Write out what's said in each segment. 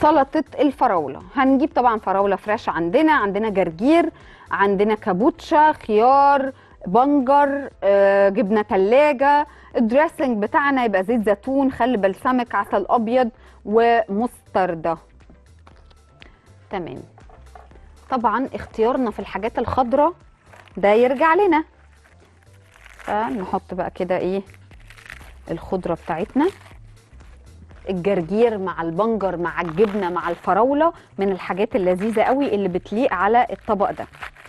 سلطه الفراوله هنجيب طبعا فراوله فريش عندنا عندنا جرجير عندنا كابوتشا خيار بنجر آه، جبنه تلاجة الدريسنج بتاعنا يبقى زيت زيتون خل بلسمك عسل ابيض ومستردة تمام طبعا اختيارنا في الحاجات الخضراء ده يرجع لنا فنحط بقى كده ايه الخضره بتاعتنا الجرجير مع البنجر مع الجبنه مع الفراوله من الحاجات اللذيذه قوي اللي بتليق على الطبق ده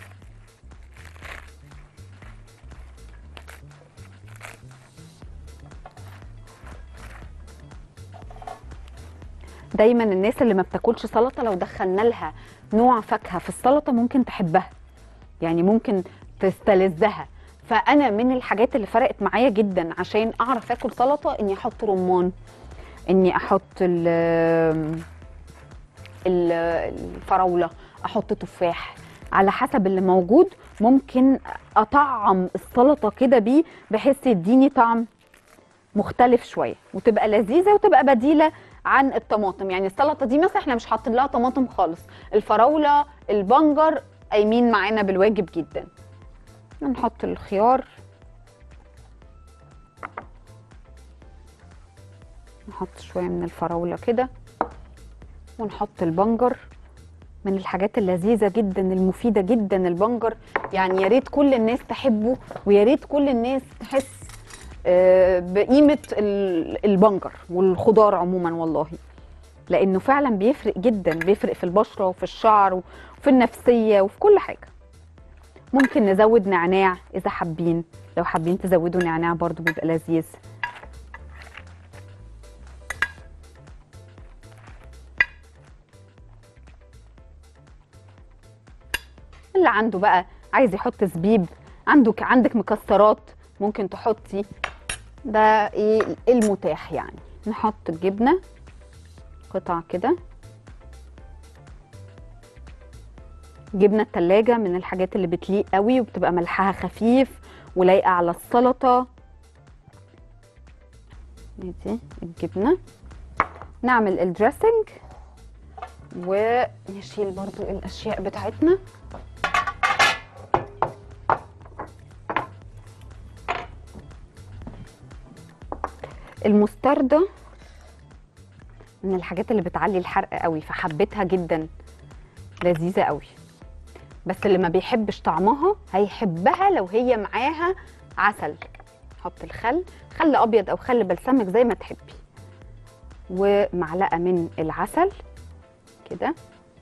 دايما الناس اللي ما بتاكلش سلطه لو دخلنا لها نوع فاكهه في السلطه ممكن تحبها يعني ممكن تستلذها فانا من الحاجات اللي فرقت معايا جدا عشان اعرف اكل سلطه اني احط رمان اني احط ال ال- الفراوله احط تفاح على حسب اللي موجود ممكن اطعم السلطه كده بيه بحيث يديني طعم مختلف شويه وتبقى لذيذه وتبقى بديله عن الطماطم يعني السلطه دي مثلا احنا مش حاطين لها طماطم خالص الفراوله البنجر قايمين معانا بالواجب جدا نحط الخيار نحط شويه من الفراوله كده ونحط البنجر من الحاجات اللذيذه جدا المفيده جدا البنجر يعني يا ريت كل الناس تحبه ويا ريت كل الناس تحس آه، بقيمه ال- البنجر والخضار عموما والله لانه فعلا بيفرق جدا بيفرق في البشره وفي الشعر وفي النفسيه وفي كل حاجه ممكن نزود نعناع اذا حابين لو حابين تزودوا نعناع برضو بيبقى لذيذ اللي عنده بقى عايز يحط زبيب عندك عندك مكسرات ممكن تحطي ده ايه المتاح يعني نحط الجبنه قطع كده جبنه التلاجة من الحاجات اللي بتليق قوي وبتبقى ملحها خفيف ولايقه على السلطه دي الجبنه نعمل الدريسنج ونشيل برضو الاشياء بتاعتنا المستردة من الحاجات اللي بتعلي الحرق قوي فحبيتها جدا لذيذة قوي بس اللي ما بيحبش طعمها هيحبها لو هي معاها عسل حط الخل خل ابيض او خل بلسمك زي ما تحبي ومعلقه من العسل كده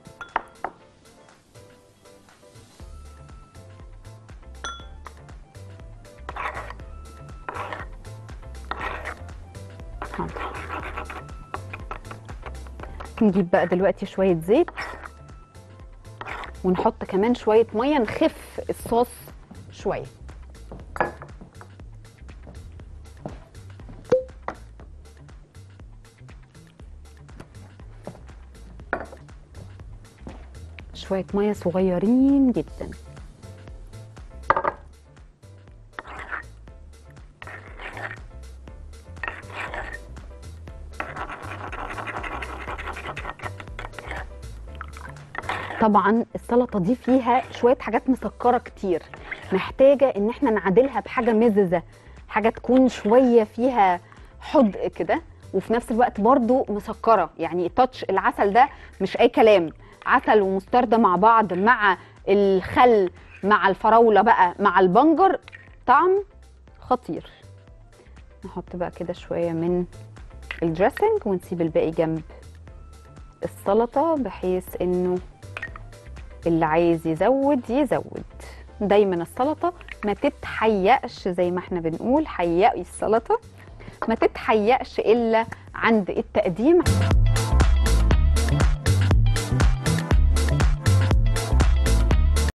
حاضر. نجيب بقى دلوقتي شويه زيت ونحط كمان شويه ميه نخف الصوص شويه شويه ميه صغيرين جدا طبعا السلطه دي فيها شويه حاجات مسكره كتير محتاجه ان احنا نعادلها بحاجه مززه حاجه تكون شويه فيها حدق كده وفي نفس الوقت برضو مسكره يعني تاتش العسل ده مش اي كلام عسل ومستردة مع بعض مع الخل مع الفراوله بقى مع البنجر طعم خطير نحط بقى كده شويه من الدريسنج ونسيب الباقي جنب السلطه بحيث انه اللي عايز يزود يزود دايما السلطه ما تتحيقش زي ما احنا بنقول حيقي السلطه ما تتحيقش الا عند التقديم